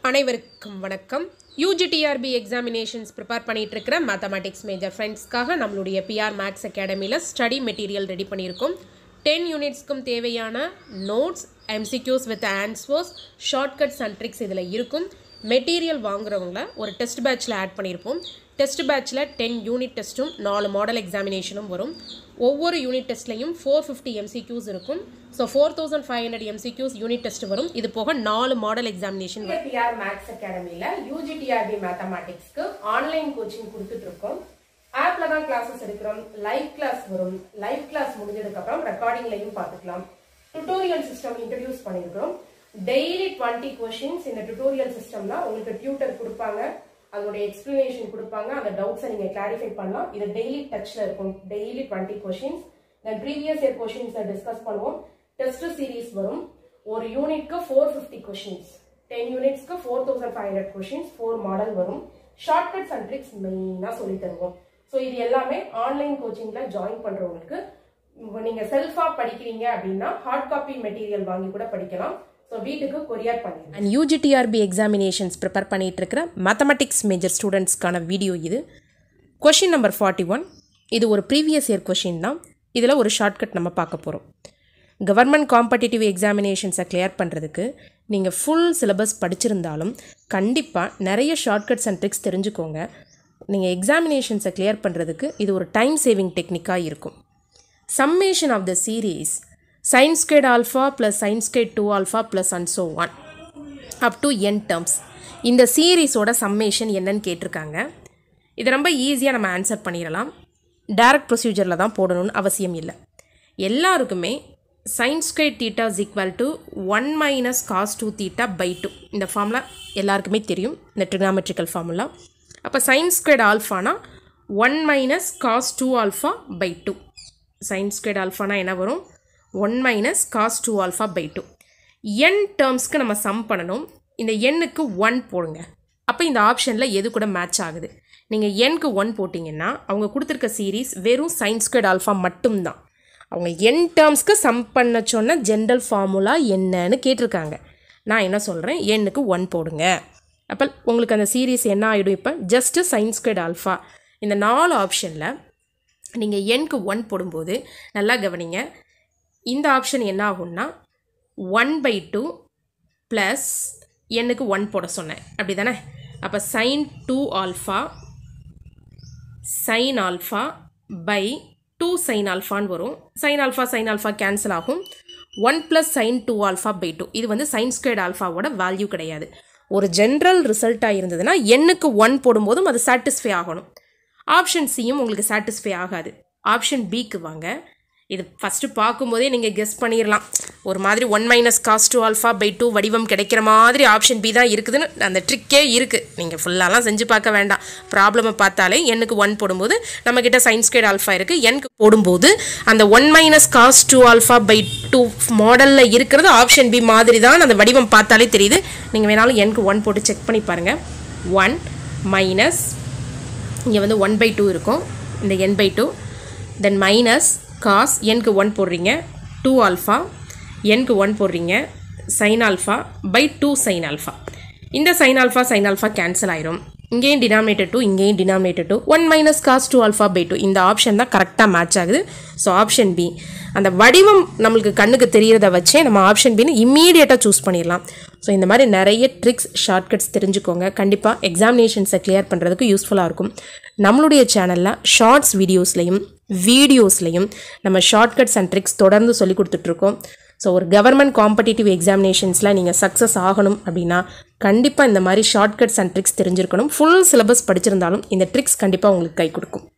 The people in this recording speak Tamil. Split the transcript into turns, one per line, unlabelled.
அனைவருக்கும் வணக்கம் யூஜிடிஆர்பி எக்ஸாமினேஷன்ஸ் ப்ரிப்பேர் பண்ணிட்டு இருக்கிற மேத்தமேட்டிக்ஸ் மேஜர் ஃப்ரெண்ட்ஸ்க்காக நம்மளுடைய பிஆர் மேக்ஸ் அகாடமியில் ஸ்டடி மெட்டீரியல் ரெடி பண்ணியிருக்கோம் டென் யூனிட்ஸ்க்கும் தேவையான notes MCQs with answers shortcuts and tricks இதில் இருக்கும் மெட்டீரியல் வாங்குறவங்கள ஒரு டெஸ்ட் பேட்ச்சில் ஆட் பண்ணியிருப்போம் டெஸ்ட் பேட்ச்சில் டென் யூனிட் டெஸ்ட்டும் நாலு மாடல் எக்ஸாமினேஷனும் வரும் ஒவ்வொரு யூனிட் டெஸ்ட்லையும் ஃபோர் ஃபிஃப்டி எம்சிக்யூஸ் இருக்கும் so four thousand five hundred MCQs unit test வரும் இது போக நாலு மாடல் எக்ஸாமினேஷன் வரும் பிஆர் மேக்ஸ் அகாடமியில் யூஜிடிஆர்பி மேத்தமேட்டிக்ஸ்க்கு ஆன்லைன் கோச்சிங் கொடுத்துட்டு இருக்கோம் ஆப்ல தான் கிளாஸஸ் எடுக்கிறோம் லைவ் கிளாஸ் வரும் லைவ் கிளாஸ் முடிஞ்சதுக்கு அப்புறம் ரெக்கார்டிங்லையும் பார்த்துக்கலாம் டுட்டோரியல் சிஸ்டம் இன்ட்ரடியூஸ் பண்ணியிருக்கிறோம் டெய்லி டுவெண்ட்டி கொஷின்ஸ் இந்த டுட்டோரியல் சிஸ்டம்ல உங்களுக்கு டியூட்டர் கொடுப்பாங்க அதோட எக்ஸ்பிளனேஷன் கொடுப்பாங்க அந்த டவுட்ஸை நீங்க கிளாரிஃபை பண்ணலாம் இது டெய்லி டச்ல இருக்கும் daily twenty questions then previous year கொஷின்ஸை டிஸ்கஸ் பண்ணுவோம் டெஸ்ட் சீரீஸ் வரும் ஒரு யூனிட்க்கு ஃபோர் ஃபிஃப்டி கொஷின்ஸ் டென் யூனிட்ஸ்க்கு four thousand five hundred questions four model வரும் ஷார்ட்கட்ஸ் அண்ட் ட்ரிக்ஸ் மெயினாக சொல்லி தருவோம் ஸோ இது எல்லாமே ஆன்லைன் கோச்சிங்ல ஜாயின் பண்றவங்களுக்கு இப்ப நீங்க செல்ஃபா படிக்கிறீங்க அப்படின்னா ஹார்ட் காப்பி மெட்டீரியல் வாங்கி கூட படிக்கலாம் ஸோ வீட்டுக்கு கொரியர் பண்ணிடலாம்
அண்ட் யூஜிடிஆர்பி எக்ஸாமினேஷன்ஸ் ப்ரிப்பேர் பண்ணிட்டு இருக்கிற மேத்தமெட்டிக்ஸ் மேஜர் ஸ்டூடெண்ட்ஸ்க்கான வீடியோ இது கொஷின் நம்பர் ஃபார்ட்டி ஒன் இது ஒரு ப்ரீவியஸ் இயர் கொஷின் தான் இதில் ஒரு ஷார்ட்கட் நம்ம பார்க்க போகிறோம் கவர்மெண்ட் காம்படிட்டிவ் எக்ஸாமினேஷன்ஸை கிளியர் பண்ணுறதுக்கு நீங்கள் ஃபுல் சிலபஸ் படிச்சிருந்தாலும் கண்டிப்பாக நிறைய ஷார்ட்கட்ஸ் அண்ட் ட்ரிக்ஸ் தெரிஞ்சுக்கோங்க நீங்கள் எக்ஸாமினேஷன்ஸை கிளியர் பண்ணுறதுக்கு இது ஒரு டைம் சேவிங் டெக்னிக்காக இருக்கும் summation of the series sin squared alpha plus sin squared 2 alpha plus and so on up to n terms இந்த சீரீஸோட சம்மேஷன் என்னன்னு கேட்டிருக்காங்க இது ரொம்ப ஈஸியாக நம்ம ஆன்சர் பண்ணிடலாம் டைரக்ட் ப்ரொசீஜரில் தான் போடணும்னு அவசியம் இல்லை எல்லாருக்குமே sin squared theta is equal to 1 minus cos 2 theta by 2 இந்த ஃபார்முலா எல்லாருக்குமே தெரியும் இந்த trigonometrical ஃபார்முலா அப்போ sin squared ஆல்ஃபானா 1 minus cos 2 alpha by 2 sin squared ஆல்ஃபானா என்ன வரும் one minus cos two alpha by two n டேர்ம்ஸ்க்கு நம்ம சம் பண்ணணும் இந்த எண்ணுக்கு ஒன் போடுங்க அப்போ இந்த ஆப்ஷனில் எது கூட மேட்ச் ஆகுது நீங்கள் எண்க்கு ஒன் போட்டிங்கன்னா அவங்க கொடுத்துருக்க சீரீஸ் வெறும் சைன் ஸ்கொயர்ட் ஆல்ஃபா மட்டும்தான் அவங்க என் டேர்ம்ஸ்க்கு சம் பண்ண சொன்ன ஜென்ரல் ஃபார்முலா என்னன்னு கேட்டிருக்காங்க நான் என்ன சொல்கிறேன் எண்ணுக்கு ஒன் போடுங்க அப்போ உங்களுக்கு அந்த சீரீஸ் என்ன ஆகிடும் இப்போ ஜஸ்ட்டு சைன் ஸ்கொயர்ட் ஆல்ஃபா இந்த நாலு ஆப்ஷனில் நீங்கள் எண்க்கு ஒன் போடும்போது நல்லா கவனிங்க இந்த ஆப்ஷன் என்ன ஆகும்னா ஒன் பை டூ ப்ளஸ் எண்ணுக்கு ஒன் போட சொன்னேன் அப்படி தானே அப்போ sine two alpha sine alpha by two sine ஆல்ஃபான்னு வரும் sine alpha sine alpha cancel ஆகும் one plus sine two alpha by two இது வந்து சைன் ஸ்கொயர்ட் ஆல்ஃபாவோட வேல்யூ கிடையாது ஒரு ஜென்ரல் ரிசல்ட்டாக இருந்ததுன்னா எண்ணுக்கு ஒன் போடும்போதும் அது சாட்டிஸ்ஃபை ஆகணும் ஆப்ஷன் சியும் உங்களுக்கு சாட்டிஸ்ஃபை ஆகாது ஆப்ஷன் பிக்கு வாங்க இது ஃபஸ்ட்டு பார்க்கும்போதே நீங்கள் கெஸ் பண்ணிடலாம் ஒரு மாதிரி one minus cos two alpha by two வடிவம் கிடைக்கிற மாதிரி ஆப்ஷன் பி தான் இருக்குதுன்னு அந்த ட்ரிக்கே இருக்குது நீங்கள் ஃபுல்லாலாம் செஞ்சு பார்க்க வேண்டாம் ப்ராப்ளமை பார்த்தாலே எண்ணுக்கு ஒன் போடும்போது நம்மக்கிட்ட சயின்ஸ் கேட் ஆல்ஃபா இருக்குது எண்ணுக்கு போடும்போது அந்த one minus cos two alpha by two மாடலில் இருக்கிறது ஆப்ஷன் பி மாதிரி தான் அந்த வடிவம் பார்த்தாலே தெரியுது நீங்கள் வேணாலும் எண்ணுக்கு ஒன் போட்டு செக் பண்ணி பாருங்கள் ஒன் மைனஸ் இங்கே வந்து ஒன் பை டூ இருக்கும் இந்த n by two then minus cos என்க்கு ஒன் போடுறீங்க டூ ஆல்ஃபா என்க்கு ஒன் போடுறீங்க sine alpha by two sine alpha இந்த sine alpha sine alpha cancel ஆயிரும் இங்கேயும் டினாமினேட்டர் டூ இங்கேயும் denominator two one minus cos two alpha by two இந்த ஆப்ஷன் தான் கரெக்டாக மேட்ச் ஆகுது ஸோ ஆப்ஷன் பி அந்த வடிவம் நம்மளுக்கு கண்ணுக்கு தெரியறத வச்சே நம்ம ஆப்ஷன் பின்னு இம்மீடியட்டாக சூஸ் பண்ணிடலாம் ஸோ இந்த மாதிரி நிறைய ட்ரிக்ஸ் ஷார்ட்கட்ஸ் தெரிஞ்சுக்கோங்க கண்டிப்பாக எக்ஸாமினேஷன்ஸை கிளியர் பண்ணுறதுக்கு யூஸ்ஃபுல்லாக இருக்கும் நம்மளுடைய சேனலில் ஷார்ட்ஸ் வீடியோஸ்லையும் வீடியோஸ்லையும் நம்ம ஷார்ட்கட்ஸ் அண்ட் ட்ரிக்ஸ் தொடர்ந்து சொல்லி கொடுத்துட்ருக்கோம் ஸோ ஒரு கவர்மெண்ட் காம்படிட்டிவ் எக்ஸாமினேஷன்ஸில் நீங்கள் சக்ஸஸ் ஆகணும் அப்படின்னா கண்டிப்பாக இந்த மாதிரி ஷார்ட்கட்ஸ் அண்ட் ட்ரிக்ஸ் தெரிஞ்சிருக்கணும் ஃபுல் சிலபஸ் படிச்சிருந்தாலும் இந்த ட்ரிக்ஸ் கண்டிப்பாக உங்களுக்கு கை கொடுக்கும்